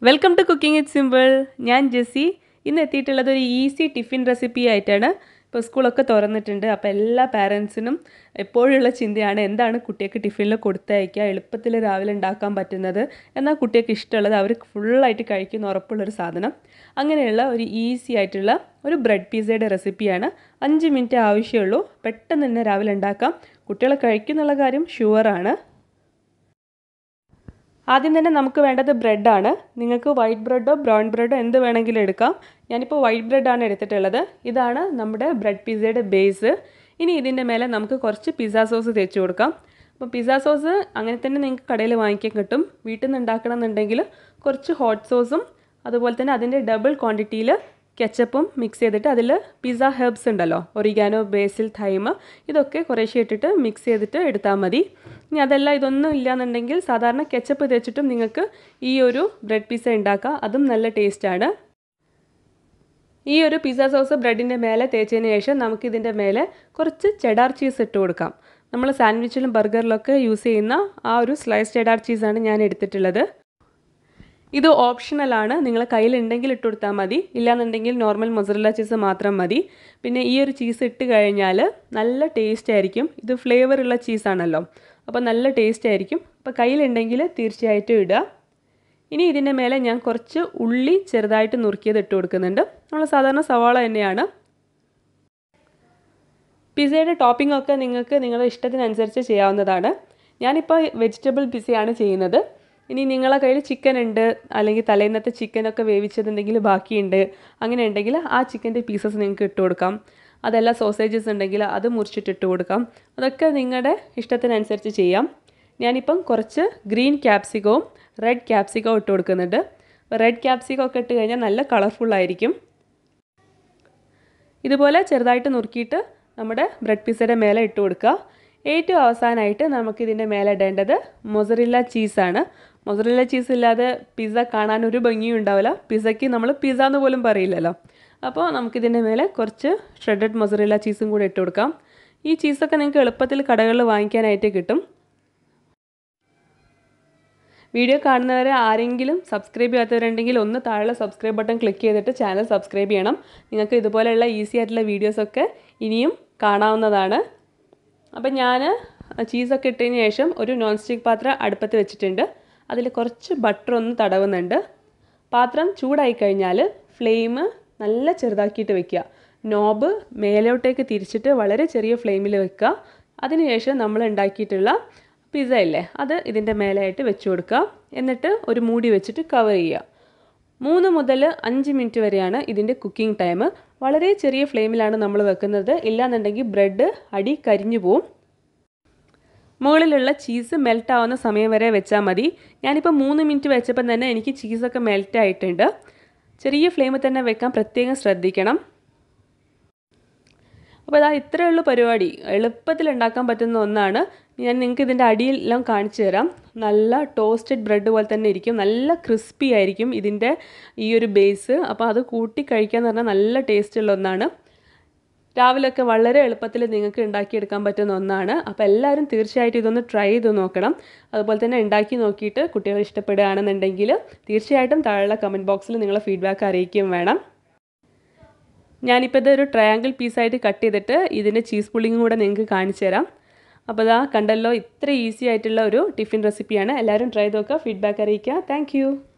welcome to cooking it simple ഞാൻ ജെസ്സി ഇന്ന് എത്തിയിട്ടുള്ളത് ഒരു ഈസി ടിഫിൻ റെസിപ്പി ആയിട്ടാണ് ഇപ്പോൾ സ്കൂളൊക്കെ തുറന്നിട്ടുണ്ട് അപ്പോൾ എല്ലാ പാരൻസിനും എപ്പോഴുള്ള ചിന്തയാണ് എന്താണ് കുട്ടിയൊക്കെ ടിഫിനിൽ കൊടുത്തയക്കുക എളുപ്പത്തിൽ രാവിലെ ഉണ്ടാക്കാൻ പറ്റുന്നത് എന്നാൽ കുട്ടിയൊക്കെ ഇഷ്ടമുള്ളത് അവർ ഫുള്ളായിട്ട് കഴിക്കുന്ന ഉറപ്പുള്ളൊരു സാധനം അങ്ങനെയുള്ള ഒരു ഈസി ആയിട്ടുള്ള ഒരു ബ്രെഡ് പിസയുടെ റെസിപ്പിയാണ് അഞ്ച് മിനിറ്റ് ആവശ്യമുള്ളൂ പെട്ടെന്ന് തന്നെ രാവിലെ ഉണ്ടാക്കാം കുട്ടികൾ കഴിക്കുന്നുള്ള കാര്യം ഷുവറാണ് ആദ്യം തന്നെ നമുക്ക് വേണ്ടത് ബ്രെഡാണ് നിങ്ങൾക്ക് വൈറ്റ് ബ്രെഡോ ബ്രൗൺ ബ്രെഡോ എന്ത് വേണമെങ്കിലും എടുക്കാം ഞാനിപ്പോൾ വൈറ്റ് ബ്രെഡാണ് എടുത്തിട്ടുള്ളത് ഇതാണ് നമ്മുടെ ബ്രെഡ് പിസയുടെ ബേസ് ഇനി ഇതിൻ്റെ മേലെ നമുക്ക് കുറച്ച് പിസ്സ സോസ് തേച്ച് കൊടുക്കാം അപ്പോൾ പിസ്സ സോസ് അങ്ങനെ തന്നെ നിങ്ങൾക്ക് കടയിൽ വാങ്ങിക്കാൻ കിട്ടും വീട്ടിൽ നിന്ന് ഉണ്ടാക്കണം എന്നുണ്ടെങ്കിൽ കുറച്ച് ഹോട്ട് സോസും അതുപോലെ തന്നെ അതിൻ്റെ ഡബിൾ ക്വാണ്ടിറ്റിയിൽ കെച്ചപ്പും മിക്സ് ചെയ്തിട്ട് അതിൽ പിസ്സ ഹെർബ്സ് ഉണ്ടല്ലോ ഒറിഗാനോ ബേസിൽ തൈമ് ഇതൊക്കെ കുറേശ്ശെ ഇട്ടിട്ട് മിക്സ് ചെയ്തിട്ട് എടുത്താൽ മതി ഇനി അതല്ല ഇതൊന്നും ഇല്ലയെന്നുണ്ടെങ്കിൽ സാധാരണ കെച്ചപ്പ് തേച്ചിട്ടും നിങ്ങൾക്ക് ഈ ഒരു ബ്രെഡ് പിസ്സ ഉണ്ടാക്കാം അതും നല്ല ടേസ്റ്റാണ് ഈ ഒരു പിസ്സ സോസ് ബ്രെഡിൻ്റെ മേലെ തേച്ചതിന് ശേഷം നമുക്കിതിൻ്റെ മേലെ കുറച്ച് ചെഡാർ ചീസ് ഇട്ട് കൊടുക്കാം നമ്മൾ സാൻഡ്വിച്ചിലും ബർഗറിലൊക്കെ യൂസ് ചെയ്യുന്ന ആ ഒരു സ്ലൈസ് ചെഡാർ ചീസാണ് ഞാൻ എടുത്തിട്ടുള്ളത് ഇത് ഓപ്ഷണലാണ് നിങ്ങൾ കയ്യിലുണ്ടെങ്കിൽ ഇട്ട് കൊടുത്താൽ മതി ഇല്ലാന്നുണ്ടെങ്കിൽ നോർമൽ മൊസറല്ല ചീസ് മാത്രം മതി പിന്നെ ഈ ഒരു ചീസ് ഇട്ട് കഴിഞ്ഞാൽ നല്ല ടേസ്റ്റ് ആയിരിക്കും ഇത് ഫ്ലേവർ ഉള്ള ചീസാണല്ലോ അപ്പോൾ നല്ല ടേസ്റ്റ് ആയിരിക്കും അപ്പോൾ കയ്യിലുണ്ടെങ്കിൽ തീർച്ചയായിട്ടും ഇടുക ഇനി ഇതിൻ്റെ മേലെ ഞാൻ കുറച്ച് ഉള്ളി ചെറുതായിട്ട് നുറുക്കിയത് ഇട്ട് കൊടുക്കുന്നുണ്ട് നമ്മൾ സാധാരണ സവാള തന്നെയാണ് പിസയുടെ ടോപ്പിംഗ് ഒക്കെ നിങ്ങൾക്ക് നിങ്ങളുടെ ഇഷ്ടത്തിനനുസരിച്ച് ചെയ്യാവുന്നതാണ് ഞാനിപ്പോൾ വെജിറ്റബിൾ പിസയാണ് ചെയ്യുന്നത് ഇനി നിങ്ങളെ കയ്യിൽ ചിക്കൻ ഉണ്ട് അല്ലെങ്കിൽ തലേന്നത്തെ ചിക്കനൊക്കെ വേവിച്ചതുണ്ടെങ്കിൽ ബാക്കിയുണ്ട് അങ്ങനെ ഉണ്ടെങ്കിൽ ആ ചിക്കൻ്റെ പീസസ് നിങ്ങൾക്ക് ഇട്ട് കൊടുക്കാം അതല്ല സോസേജസ് ഉണ്ടെങ്കിൽ അത് മുറിച്ചിട്ട് ഇട്ട് കൊടുക്കാം അതൊക്കെ നിങ്ങളുടെ ഇഷ്ടത്തിനനുസരിച്ച് ചെയ്യാം ഞാനിപ്പം കുറച്ച് ഗ്രീൻ ക്യാപ്സിക്കവും റെഡ് ക്യാപ്സിക്കവും ഇട്ട് കൊടുക്കുന്നുണ്ട് റെഡ് ക്യാപ്സിക്കം ഒക്കെ ഇട്ട് കഴിഞ്ഞാൽ നല്ല കളർഫുള്ളായിരിക്കും ഇതുപോലെ ചെറുതായിട്ട് നുറുക്കിയിട്ട് നമ്മുടെ ബ്രെഡ് പിസയുടെ മേലെ ഇട്ട് കൊടുക്കുക ഏറ്റവും അവസാനമായിട്ട് നമുക്കിതിൻ്റെ മേലെ ഇടേണ്ടത് മൊസറില്ല ചീസാണ് മൊസറില്ല ചീസ് ഇല്ലാതെ പിസ്സ കാണാൻ ഒരു ഭംഗിയും ഉണ്ടാവില്ല പിസ്സയ്ക്ക് നമ്മൾ പിസ്സ എന്ന് പോലും പറയില്ലല്ലോ അപ്പോൾ നമുക്കിതിൻ്റെ മേലെ കുറച്ച് ഷ്രെഡഡ് മൊസറില്ല ചീസും കൂടെ ഇട്ട് കൊടുക്കാം ഈ ചീസൊക്കെ നിങ്ങൾക്ക് എളുപ്പത്തിൽ കടകളിൽ വാങ്ങിക്കാനായിട്ട് കിട്ടും വീഡിയോ കാണുന്നവരെ ആരെങ്കിലും സബ്സ്ക്രൈബ് ചെയ്യാത്തവരുണ്ടെങ്കിൽ ഒന്ന് താഴെ സബ്സ്ക്രൈബ് ബട്ടൺ ക്ലിക്ക് ചെയ്തിട്ട് ചാനൽ സബ്സ്ക്രൈബ് ചെയ്യണം നിങ്ങൾക്ക് ഇതുപോലെയുള്ള ഈസി ആയിട്ടുള്ള വീഡിയോസൊക്കെ ഇനിയും കാണാവുന്നതാണ് അപ്പം ഞാൻ ചീസൊക്കെ ഇട്ടതിന് ശേഷം ഒരു നോൺ സ്റ്റിക്ക് പാത്രം അടുപ്പത്ത് വെച്ചിട്ടുണ്ട് അതിൽ കുറച്ച് ബട്ടർ ഒന്ന് തടവുന്നുണ്ട് പാത്രം ചൂടായി കഴിഞ്ഞാൽ ഫ്ലെയിം നല്ല ചെറുതാക്കിയിട്ട് വെക്കുക നോബ് മേലോട്ടേക്ക് തിരിച്ചിട്ട് വളരെ ചെറിയ ഫ്ലെയിമിൽ വെക്കുക അതിനുശേഷം നമ്മൾ ഉണ്ടാക്കിയിട്ടുള്ള പിസ്സ ഇല്ലേ അത് ഇതിൻ്റെ മേലെയായിട്ട് വെച്ച് കൊടുക്കുക എന്നിട്ട് ഒരു മൂടി വെച്ചിട്ട് കവർ ചെയ്യുക മൂന്ന് മുതൽ അഞ്ച് മിനിറ്റ് വരെയാണ് ഇതിൻ്റെ കുക്കിംഗ് ടൈം വളരെ ചെറിയ ഫ്ലെയിമിലാണ് നമ്മൾ വെക്കുന്നത് ഇല്ലാന്നുണ്ടെങ്കിൽ ബ്രെഡ് അടി കരിഞ്ഞു പോവും മുകളിലുള്ള ചീസ് മെൽറ്റ് ആവുന്ന സമയം വരെ വെച്ചാൽ മതി ഞാനിപ്പോൾ മൂന്ന് മിനിറ്റ് വെച്ചപ്പം തന്നെ എനിക്ക് ചീസൊക്കെ മെൽറ്റ് ആയിട്ടുണ്ട് ചെറിയ ഫ്ലെയിമിൽ തന്നെ വെക്കാൻ പ്രത്യേകം ശ്രദ്ധിക്കണം അപ്പോൾ അതാ ഇത്രയേ ഉള്ളൂ പരിപാടി എളുപ്പത്തിൽ ഉണ്ടാക്കാൻ പറ്റുന്ന ഒന്നാണ് ഞാൻ നിങ്ങൾക്ക് ഇതിൻ്റെ അടിയെല്ലാം കാണിച്ചു തരാം നല്ല ടോസ്റ്റഡ് ബ്രെഡ് പോലെ തന്നെ ഇരിക്കും നല്ല ക്രിസ്പി ആയിരിക്കും ഇതിൻ്റെ ഈ ഒരു ബേസ് അപ്പോൾ അത് കൂട്ടി കഴിക്കാന്ന് പറഞ്ഞാൽ നല്ല ടേസ്റ്റുള്ള ഒന്നാണ് രാവിലെയൊക്കെ വളരെ എളുപ്പത്തിൽ നിങ്ങൾക്ക് ഉണ്ടാക്കിയെടുക്കാൻ പറ്റുന്ന ഒന്നാണ് അപ്പോൾ എല്ലാവരും തീർച്ചയായിട്ടും ഇതൊന്ന് ട്രൈ ചെയ്ത് നോക്കണം അതുപോലെ തന്നെ ഉണ്ടാക്കി നോക്കിയിട്ട് കുട്ടികൾ ഇഷ്ടപ്പെടുകയാണെന്നുണ്ടെങ്കിൽ തീർച്ചയായിട്ടും താഴെ കമൻറ്റ് ബോക്സിൽ നിങ്ങളെ ഫീഡ്ബാക്ക് അറിയിക്കുകയും വേണം ഞാനിപ്പോൾ ഇതൊരു ട്രയാങ്കിൾ പീസായിട്ട് കട്ട് ചെയ്തിട്ട് ഇതിൻ്റെ ചീസ് പുള്ളിങ്ങും കൂടെ നിങ്ങൾക്ക് കാണിച്ചു തരാം അപ്പോൾ ഇതാ കണ്ടല്ലോ ഇത്ര ഈസി ആയിട്ടുള്ള ഒരു ടിഫിൻ റെസിപ്പിയാണ് എല്ലാവരും ട്രൈ ചെയ്ത് നോക്കുക ഫീഡ്ബാക്ക് അറിയിക്കുക താങ്ക്